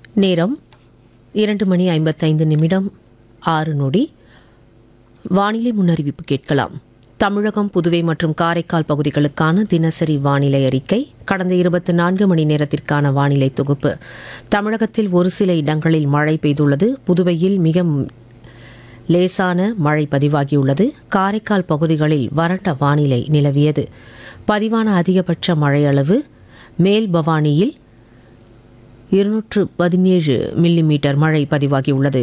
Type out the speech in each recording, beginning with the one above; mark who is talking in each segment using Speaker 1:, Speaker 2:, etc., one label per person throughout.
Speaker 1: நேரம் இரண்டு மணி ஐம்பத்தைந்து நிமிடம் ஆறு நொடி வானிலை முன்னறிவிப்பு கேட்கலாம் தமிழகம் புதுவை மற்றும் காரைக்கால் பகுதிகளுக்கான தினசரி வானிலை அறிக்கை கடந்த இருபத்தி நான்கு மணி நேரத்திற்கான வானிலை தொகுப்பு தமிழகத்தில் ஒரு சில இடங்களில் மழை பெய்துள்ளது புதுவையில் மிக லேசான மழை பதிவாகியுள்ளது காரைக்கால் பகுதிகளில் வறண்ட வானிலை நிலவியது பதிவான அதிகபட்ச மழை அளவு மேல் பவானியில் இருநூற்று பதினேழு மில்லிமீட்டர் மழை பதிவாகியுள்ளது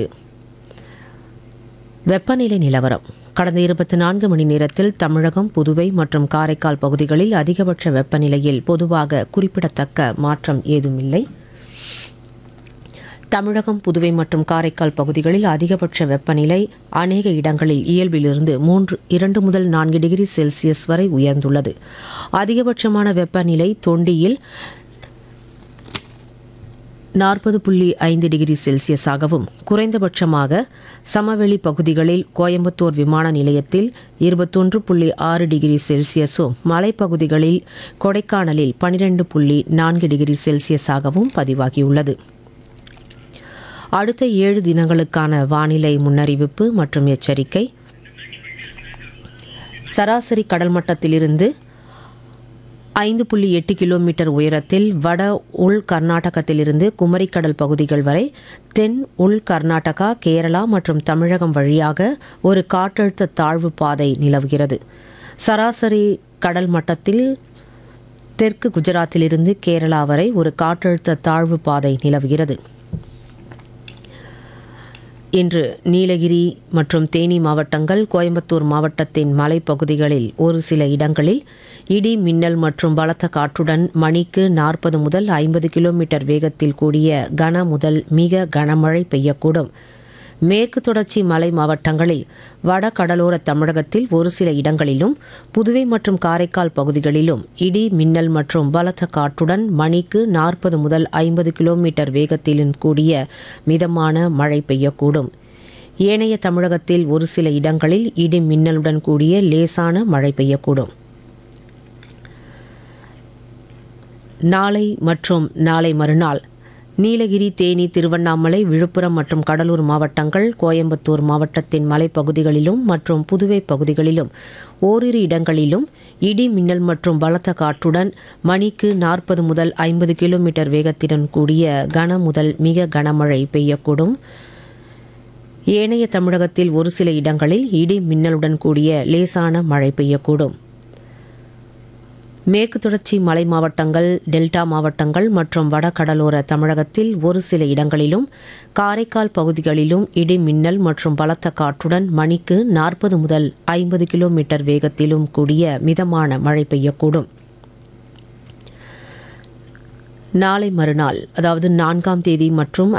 Speaker 1: வெப்பநிலை நிலவரம் கடந்த இருபத்தி நான்கு மணி நேரத்தில் தமிழகம் புதுவை மற்றும் காரைக்கால் பகுதிகளில் அதிகபட்ச வெப்பநிலையில் பொதுவாக குறிப்பிடத்தக்க மாற்றம் ஏதுமில்லை தமிழகம் புதுவை மற்றும் காரைக்கால் பகுதிகளில் அதிகபட்ச வெப்பநிலை அநேக இடங்களில் இயல்பிலிருந்து மூன்று இரண்டு முதல் நான்கு டிகிரி செல்சியஸ் வரை உயர்ந்துள்ளது அதிகபட்சமான வெப்பநிலை தொண்டியில் நாற்பது புள்ளி ஐந்து டிகிரி செல்சியஸாகவும் குறைந்தபட்சமாக சமவெளி பகுதிகளில் கோயம்புத்தூர் விமான நிலையத்தில் இருபத்தொன்று புள்ளி ஆறு டிகிரி செல்சியஸும் மலைப்பகுதிகளில் கொடைக்கானலில் பனிரெண்டு புள்ளி நான்கு டிகிரி செல்சியஸாகவும் பதிவாகியுள்ளது அடுத்த ஏழு தினங்களுக்கான வானிலை முன்னறிவிப்பு மற்றும் எச்சரிக்கை சராசரி கடல் மட்டத்திலிருந்து ஐந்து புள்ளி எட்டு கிலோமீட்டர் உயரத்தில் வட உள் கர்நாடகத்திலிருந்து குமரிக்கடல் பகுதிகள் வரை தென் உள் கர்நாடகா கேரளா மற்றும் தமிழகம் வழியாக ஒரு காற்றழுத்த தாழ்வு பாதை நிலவுகிறது சராசரி கடல் மட்டத்தில் தெற்கு குஜராத்திலிருந்து கேரளா வரை ஒரு காற்றழுத்த தாழ்வு பாதை நிலவுகிறது இன்று நீலகிரி மற்றும் தேனி மாவட்டங்கள் கோயம்புத்தூர் மாவட்டத்தின் மலைப்பகுதிகளில் ஒரு சில இடங்களில் இடி மின்னல் மற்றும் பலத்த காற்றுடன் மணிக்கு நாற்பது முதல் ஐம்பது கிலோமீட்டர் வேகத்தில் கூடிய கன முதல் மிக கனமழை பெய்யக்கூடும் மேற்கு தொடர்ச்சி மலை மாவட்டங்களில் வட கடலோர தமிழகத்தில் ஒரு சில இடங்களிலும் புதுவை மற்றும் காரைக்கால் பகுதிகளிலும் இடி மின்னல் மற்றும் பலத்த காற்றுடன் மணிக்கு நாற்பது முதல் ஐம்பது கிலோமீட்டர் வேகத்திலும் கூடிய மிதமான மழை பெய்யக்கூடும் ஏனைய தமிழகத்தில் ஒரு சில இடங்களில் இடி மின்னலுடன் கூடிய லேசான மழை பெய்யக்கூடும் நாளை மற்றும் நாளை மறுநாள் நீலகிரி தேனி திருவண்ணாமலை விழுப்புரம் மற்றும் கடலூர் மாவட்டங்கள் கோயம்புத்தூர் மாவட்டத்தின் மலைப்பகுதிகளிலும் மற்றும் புதுவை பகுதிகளிலும் ஓரிரு இடங்களிலும் இடி மின்னல் மற்றும் பலத்த காற்றுடன் மணிக்கு நாற்பது முதல் ஐம்பது கிலோமீட்டர் வேகத்துடன் கூடிய கன முதல் மிக கனமழை பெய்யக்கூடும் ஏனைய தமிழகத்தில் ஒரு சில இடங்களில் இடி மின்னலுடன் கூடிய லேசான மழை பெய்யக்கூடும் மேற்கு தொடர்ச்சி மலை மாவட்டங்கள் டெல்டா மாவட்டங்கள் மற்றும் வட கடலோர தமிழகத்தில் ஒரு சில இடங்களிலும் காரைக்கால் பகுதிகளிலும் இடி மின்னல் மற்றும் பலத்த காற்றுடன் மணிக்கு நாற்பது முதல் ஐம்பது கிலோமீட்டர் வேகத்திலும் கூடிய மிதமான மழை பெய்யக்கூடும் நாளை மறுநாள் அதாவது நான்காம் தேதி மற்றும்